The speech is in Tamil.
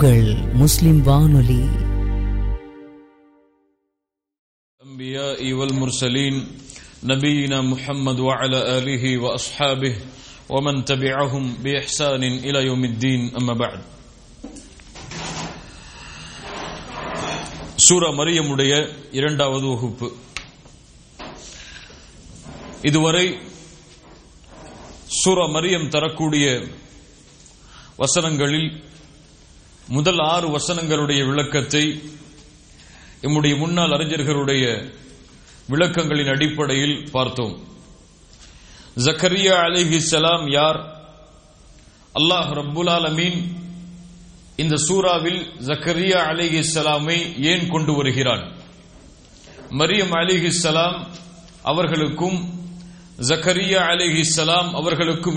உங்கள் முஸ்லிம் வானொலி الأنبياء والمرسلين نبينا محمد وعلى آله وأصحابه ومن تبعهم بإحسان إلى يوم الدين أما بعد சூரா மரியமுடைய இரண்டாவது வகுப்பு இதுவரை சூரா மரியம் தரக்கூடிய வசனங்களில் முதல் ஆறு வசனங்களுடைய விளக்கத்தை எம்முடைய முன்னாள் அறிஞர்களுடைய விளக்கங்களின் அடிப்படையில் பார்த்தோம் ஜக்கரியா அலிஹி சலாம் யார் அல்லாஹ் ரப்புல் ஆலமீன் இந்த சூறாவில் ஜக்கரியா அலிஹி சலாமை ஏன் கொண்டு வருகிறான் மரியம் அலிஹி சலாம் அவர்களுக்கும் ஜக்கரியா அலிஹி சலாம் அவர்களுக்கும்